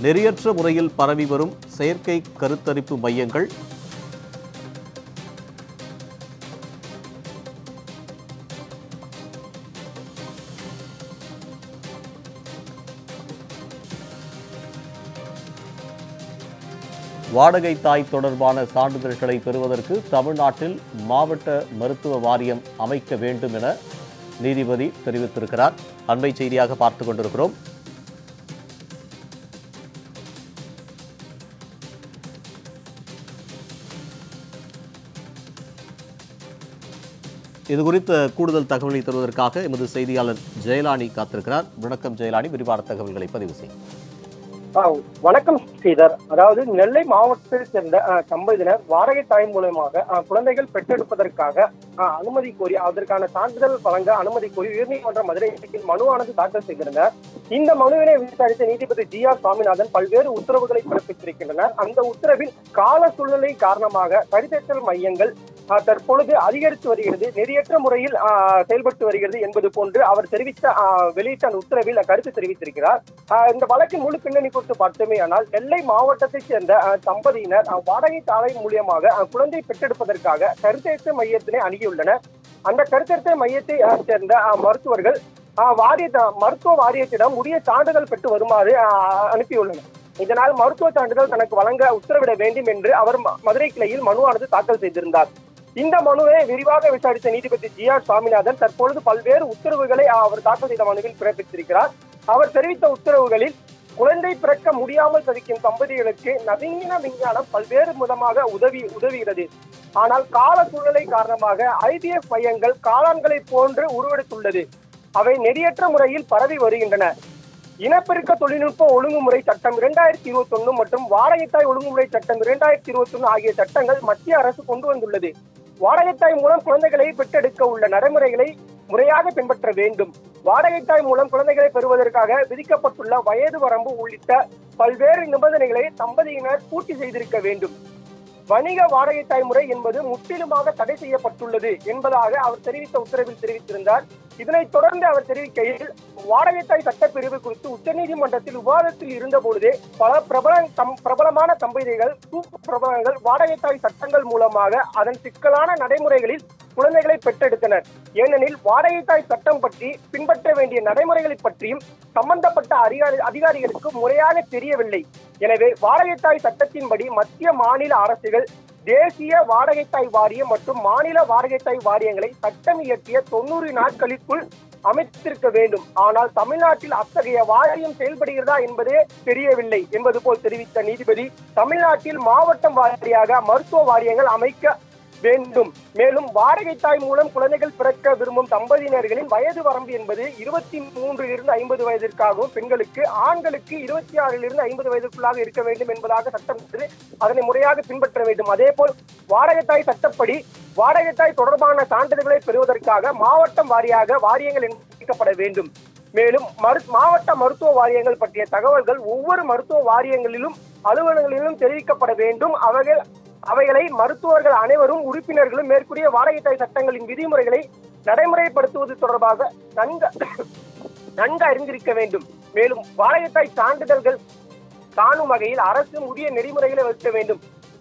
நெறியற்ற முறையில் பரவி வரும் செயற்கை கருத்தரிப்பு மையங்கள் வாடகை தாய் தொடர்பான சான்றிதழ்களை பெறுவதற்கு தமிழ்நாட்டில் மாவட்ட மருத்துவ வாரியம் அமைக்க வேண்டும் என நீதிபதி தெரிவித்திருக்கிறார் அண்மை செய்தியாக பார்த்து கொண்டிருக்கிறோம் இது குறித்த கூடுதல் தகவலை தருவதற்காக எமது செய்தியாளர் ஜெயலானி காத்திருக்கிறார் வணக்கம் ஜெயலானி விரிவான தகவல்களை பதிவு செய்யும் ஆ, வணக்கம் ஸ்ரீதர் அதாவது நெல்லை மாவட்டத்தை சேர்ந்த ஆ, தம்பதியினர் வாடகை தாய் மூலமாக ஆ, குழந்தைகள் பெற்றெடுப்பதற்காக ஆ, அனுமதி கோரி அதற்கான சான்றிதழ் வழங்க அனுமதி கோரி உயர்நீதிமன்ற மதுரை கிளையில் மனுவானது தாக்கல் செய்திருந்தனர் இந்த மனுவினை விசாரித்த நீதிபதி ஜி ஆர் சுவாமிநாதன் பல்வேறு உத்தரவுகளை பிறப்பித்திருக்கின்றனர் அந்த உத்தரவில் கால சூழ்நிலை காரணமாக சரிதேற்றல் மையங்கள் ஆ, தற்பொழுது அதிகரித்து வருகிறது நெறியற்ற முறையில் ஆ, செயல்பட்டு வருகிறது என்பது போன்று அவர் தெரிவித்த ஆ, வெளியிட்ட அந்த உத்தரவில் கருத்து தெரிவித்திருக்கிறார் ஆஹ் இந்த வழக்கின் முழு பின்னணி குறித்து பார்த்தோமே ஆனால் நெல்லை மாவட்டத்தைச் சேர்ந்த ஆஹ், தம்பதியினர் ஆஹ், வாடகை தாலை மூலியமாக ஆஹ், குழந்தை பெற்றெடுப்பதற்கு கருத்தேற்ற மையத்தினை அணுகியுள்ளனர் அந்த கருத்தேற்ற மையத்தை ஆஹ், சேர்ந்த ஆஹ், மருத்துவர்கள் ஆஹ், வாரிய மருத்துவ வாரியத்திடம் உரிய சான்றிதழ் பெற்று வருமாறு ஆஹ், அனுப்பியுள்ளனர் இதனால் மருத்துவ சான்றிதழ் தனக்கு வழங்க உத்தரவிட வேண்டும் என்று அவர் ம- மதுரை கிளையில் மனுவானது தாக்கல் செய்திருந்தார் இந்த மனுவை விரிவாக விசாரித்த நீதிபதி ஜி ஆர் சுவாமிநாதன் தற்பொழுது பல்வேறு உத்தரவுகளை ஆஹ், அவர் தாக்கல் செய்த மனுவில் பிறப்பித்திருக்கிறார் அவர் தெரிவித்த உத்தரவுகளில் குழந்தை பிறக்க முடியாமல் தவிக்கும் தம்பதிகளுக்கு நவீன விஞ்ஞானம் பல்வேறு விதமாக உதவி உதவுகிறது ஆனால் கால சூழ்நிலை காரணமாக ஐவிஎஃப் மையங்கள் காளான்களை போன்று உருவெடுத்துள்ளது அவை நெறியற்ற முறையில் பரவி வருகின்றன இனப்பெருக்க தொழில்நுட்ப ஒழுங்குமுறை சட்டம் இரண்டாயிரத்தி இருபத்தி ஒன்று மற்றும் வாடகைத்தாய் ஒழுங்குமுறை சட்டம் இரண்டாயிரத்தி இருபத்தி ஒன்று ஆகிய சட்டங்கள் மத்திய அரசு கொண்டு வந்துள்ளது வாடகைத்தாய் மூலம் குழந்தைகளை பெற்றெடுக்க உள்ள நடைமுறைகளை முறையாக பின்பற்ற வேண்டும் வாடகைத்தாய் மூலம் குழந்தைகளை பெறுவதற்காக விதிக்கப்பட்டுள்ள வயது வரம்பு உள்ளிட்ட பல்வேறு நிபந்தனைகளை தம்பதியினர் பூர்த்தி செய்திருக்க வேண்டும் வணிக வாடகைத்தாய் முறை என்பது முற்றிலுமாக தடை செய்யப்பட்டுள்ளது என்பதாக அவர் தெரிவித்த உத்தரவில் தெரிவித்திருந்தார் இதனைத் தொடர்ந்து அவர் தெரிவிக்கையில் வாடகைத்தாய் சட்டப்பிரிவு குறித்து உச்சநீதிமன்றத்தில் விவாதத்தில் இருந்தபொழுதே பல பிரபல தம் பிரபலமான தம்பதிகள் சூப்பர் பிரபலங்கள் வாடகைத்தாய் சட்டங்கள் மூலமாக அதன் சிக்கலான நடைமுறைகளில் குழந்தைகளை பெற்றெடுத்தனர் ஏனெனில் வாடகைத்தாய் சட்டம் பற்றி பின்பற்ற வேண்டிய நடைமுறைகளை பற்றியும் சம்பந்தப்பட்ட அதிகாரி அதிகாரிகளுக்கு முறையாக தெரியவில்லை எனவே வாடகைத்தாய் சட்டத்தின்படி மத்திய மாநில அரசுகள் தேசிய வாடகைத்தாய் வாரியம் மற்றும் மாநில வாடகைத்தாய் வாரியங்களை சட்டம் இயற்றிய தொண்ணூறு நாட்களுக்குள் அமைத்திருக்க வேண்டும் ஆனால் தமிழ்நாட்டில் அத்தகைய வாரியம் செயல்படுகிறதா என்பதே தெரியவில்லை என்பது போல் தெரிவித்த நீதிபதி தமிழ்நாட்டில் மாவட்டம் வாரியாக மருத்துவ வாரியங்கள் அமைக்க வேண்டும் மேலும் வாடகை தாய் மூலம் குழந்தைகள் பிறக்க விரும்பும் தம்பதியினர்களின் வயது வரம்பு என்பது இருபத்தி மூன்றிலிருந்து ஐம்பது வயதிற்காகவும் பெண்களுக்கு ஆண்களுக்கு இருபத்தி ஆறிலிருந்து ஐம்பது வயதுக்குள்ளாக இருக்க வேண்டும் என்பதாக சட்டம் இருக்குது. அதனை முறையாக பின்பற்ற வேண்டும் அதே போல் வாடகை தாய் சட்டப்படி வாடகை தாய் தொடர்பான சான்றிதழ்களை பெறுவதற்காக மாவட்டம் வாரியாக வாரியங்கள் நியமிக்கப்பட வேண்டும் மேலும் மரு மாவட்ட மருத்துவ வாரியங்கள் பற்றிய தகவல்கள் ஒவ்வொரு மருத்துவ வாரியங்களிலும் அலுவலகங்களிலும் தெரிவிக்கப்பட வேண்டும் அவைகள் அவைகளை மருத்துவர்கள் அனைவரும் உறுப்பினர்களும் மேற்கூறிய வாடகை தாய் சட்டங்களின் விதிமுறைகளை நடைமுறைப்படுத்துவது தொடர்பாக நன்கு நன்கு அறிந்திருக்க வேண்டும் மேலும் வாடகை தாய் சான்றிதழ்கள் காணும் வகையில் அரசு உரிய நெறிமுறைகளை வகுக்க வேண்டும்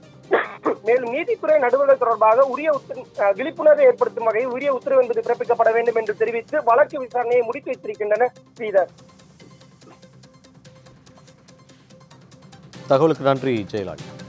மேலும் நீதித்துறை நடுவர்கள் தொடர்பாக உரிய உத்த- அஹ் விழிப்புணர்வை ஏற்படுத்தும் வகையில் உரிய உத்தரவு என்பது பிறப்பிக்கப்பட வேண்டும் என்று தெரிவித்து வழக்கு விசாரணையை முடித்து வைத்திருக்கின்றனர் ஸ்ரீதர் தகவலுக்கு நன்றி ஜெயலானி